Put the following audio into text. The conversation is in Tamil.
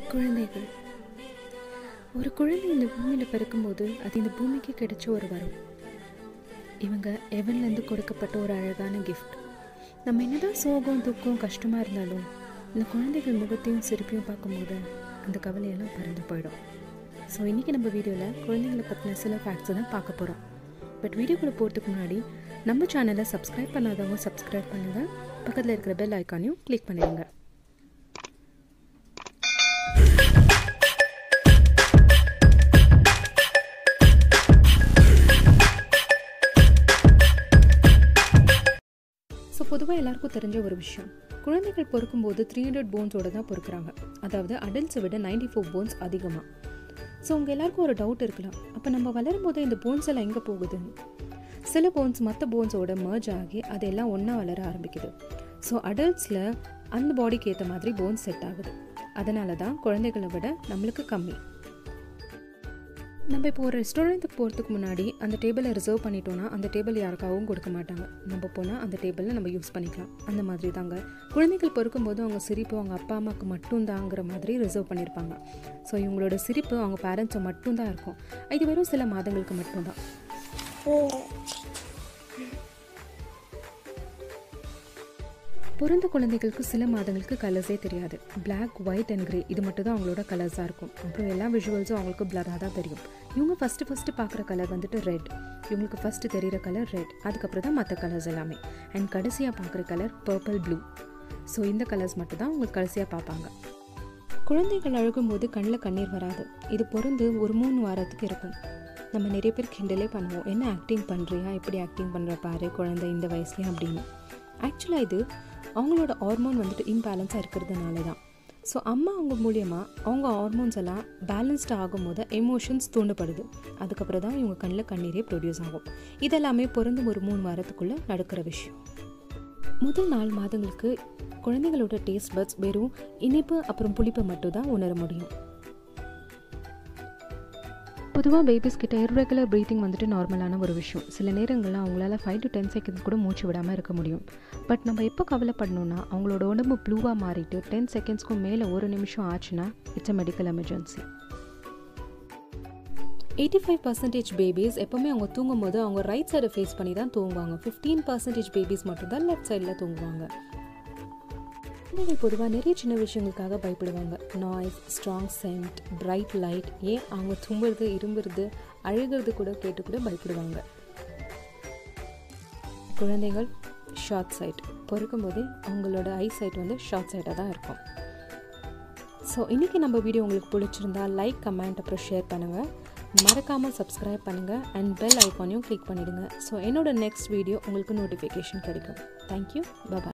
குழந்தைகள் ஒரு குழந்தை இந்த பூமியில் பிறக்கும்போது அது இந்த பூமிக்கு கிடைச்ச ஒரு வரம் இவங்க எவன்லேருந்து கொடுக்கப்பட்ட ஒரு அழகான கிஃப்ட் நம்ம என்னதான் சோகம் துக்கம் கஷ்டமாக இருந்தாலும் இந்த குழந்தைகள் முகத்தையும் சிரிப்பையும் பார்க்கும்போது அந்த கவலையெல்லாம் பறந்து போயிடும் ஸோ இன்றைக்கி நம்ம வீடியோவில் குழந்தைங்களை பற்றின சில ஃபேக்ட்ஸை தான் பார்க்க போகிறோம் பட் வீடியோக்குள்ளே போகிறதுக்கு முன்னாடி நம்ம சேனலை சப்ஸ்கிரைப் பண்ணாதவங்க சப்ஸ்கிரைப் பண்ணுங்கள் பக்கத்தில் இருக்கிற பெல் ஐக்கானையும் கிளிக் பண்ணிடுங்க ஸோ பொதுவாக எல்லாருக்கும் தெரிஞ்ச ஒரு விஷயம் குழந்தைகள் பொறுக்கும்போது த்ரீ ஹண்ட்ரட் போன்ஸோட தான் பொறுக்குறாங்க அதாவது அடல்ட்ஸை விட நைன்டி ஃபோர் போன்ஸ் அதிகமாக ஸோ உங்கள் எல்லாருக்கும் ஒரு டவுட் இருக்கலாம் அப்போ நம்ம வளரும் போது இந்த போன்ஸ் எல்லாம் எங்கே போகுதுன்னு சில போன்ஸ் மற்ற போன்ஸோட மர்ஜ் ஆகி அதெல்லாம் ஒன்றா வளர ஆரம்பிக்குது ஸோ அடல்ட்ஸில் அந்த பாடிக்கு ஏற்ற மாதிரி போன்ஸ் செட் ஆகுது அதனால தான் குழந்தைகளை விட நம்மளுக்கு கம்மி நம்ம இப்போ ஒரு ரெஸ்டாரண்ட்டுக்கு போகிறதுக்கு முன்னாடி அந்த டேபிளை ரிசர்வ் பண்ணிட்டோன்னா அந்த டேபிள் யாருக்காகவும் கொடுக்க மாட்டாங்க நம்ம போனால் அந்த டேபிளில் நம்ம யூஸ் பண்ணிக்கலாம் அந்த மாதிரி தாங்க குழந்தைகள் பொறுக்கும்போது அவங்க சிரிப்பு அவங்க அப்பா அம்மாவுக்கு மட்டும்தாங்கிற மாதிரி ரிசர்வ் பண்ணியிருப்பாங்க ஸோ இவங்களோட சிரிப்பு அவங்க பேரண்ட்ஸை மட்டும்தான் இருக்கும் இது வெறும் சில மாதங்களுக்கு மட்டும்தான் பிறந்த குழந்தைகளுக்கு சில மாதங்களுக்கு கலர்ஸே தெரியாது Black ஒயிட் அண்ட் கிரே இது மட்டும் தான் அவங்களோட கலர்ஸாக இருக்கும் அப்புறம் எல்லா விஷுவல்ஸும் அவங்களுக்கு பிளராக தான் தெரியும் இவங்க ஃபஸ்ட்டு ஃபஸ்ட்டு பார்க்குற கலர் வந்துட்டு ரெட் இவங்களுக்கு ஃபஸ்ட்டு தெரிகிற கலர் ரெட் அதுக்கப்புறம் தான் மற்ற கலர்ஸ் எல்லாமே அண்ட் கடைசியாக பார்க்குற கலர் பர்பிள் ப்ளூ ஸோ இந்த கலர்ஸ் மட்டும் தான் உங்களுக்கு கடைசியாக பார்ப்பாங்க குழந்தைகள் அழுகும்போது கண்ணில் கண்ணீர் வராது இது பிறந்து ஒரு மூணு வாரத்துக்கு இருக்கும் நம்ம நிறைய பேர் கிண்டலே பண்ணுவோம் என்ன ஆக்டிங் பண்ணுறியா எப்படி ஆக்டிங் பண்ணுற பாரு குழந்தை இந்த வயசுலேயும் அப்படின்னு ஆக்சுவலாக இது அவங்களோட ஹார்மோன் வந்துட்டு இம்பேலன்ஸாக இருக்கிறதுனால தான் ஸோ அம்மா அவங்க மூலியமாக அவங்க ஹார்மோன்ஸ் எல்லாம் பேலன்ஸ்டு ஆகும்போது எமோஷன்ஸ் தூண்டப்படுது அதுக்கப்புறம் தான் இவங்க கண்ணில் கண்ணீரே ப்ரொடியூஸ் ஆகும் இதெல்லாமே பிறந்து ஒரு மூணு வாரத்துக்குள்ளே நடக்கிற விஷயம் முதல் நாலு மாதங்களுக்கு குழந்தைங்களோட டேஸ்ட் பட்ஸ் வெறும் இனிப்பு அப்புறம் புளிப்பை மட்டும் தான் உணர முடியும் பொதுவாக பேபிஸ் கிட்ட இர்ரெகுலர் ப்ரீத்திங் வந்துட்டு நார்மலான ஒரு விஷயம் சில நேரங்களில் அவங்களால ஃபைவ் டு டென் செகண்ட்ஸ் கூட மூச்சு விடாமல் இருக்க முடியும் பட் நம்ம எப்போ கவலைப்படணும்னா அவங்களோட உடம்பு ப்ளூவாக மாறிட்டு டென் செகண்ட்ஸ்க்கும் மேலே ஒரு நிமிஷம் ஆச்சுன்னா it's a medical emergency eighty five percentage babies எப்போவுமே அவங்க தூங்கும் போது அவங்க ரைட் சைடை ஃபேஸ் பண்ணி தான் தூங்குவாங்க ஃபிஃப்டீன் பர்சன்டேஜ் பேபிஸ் மட்டும்தான் லெஃப்ட் சைடில் தூங்குவாங்க குழந்தைகள் பொதுவாக நிறைய சின்ன விஷயங்களுக்காக பயப்படுவாங்க noise strong scent bright light ஏன் அவங்க தும்புறது இரும்புறது அழுகிறது கூட கேட்டு கூட பயப்படுவாங்க குழந்தைகள் ஷார்ட் சைட் பொறுக்கும்போதே அவங்களோட ஐ சைட் வந்து ஷார்ட் சைட்டாக தான் இருக்கும் ஸோ இன்றைக்கி நம்ம வீடியோ உங்களுக்கு பிடிச்சிருந்தா லைக் கமெண்ட் அப்புறம் ஷேர் பண்ணுங்கள் மறக்காமல் சப்ஸ்கிரைப் பண்ணுங்கள் அண்ட் பெல் ஐக்கானையும் கிளிக் பண்ணிவிடுங்க ஸோ என்னோட நெக்ஸ்ட் வீடியோ உங்களுக்கு நோட்டிஃபிகேஷன் கிடைக்கும் தேங்க்யூ பபாய்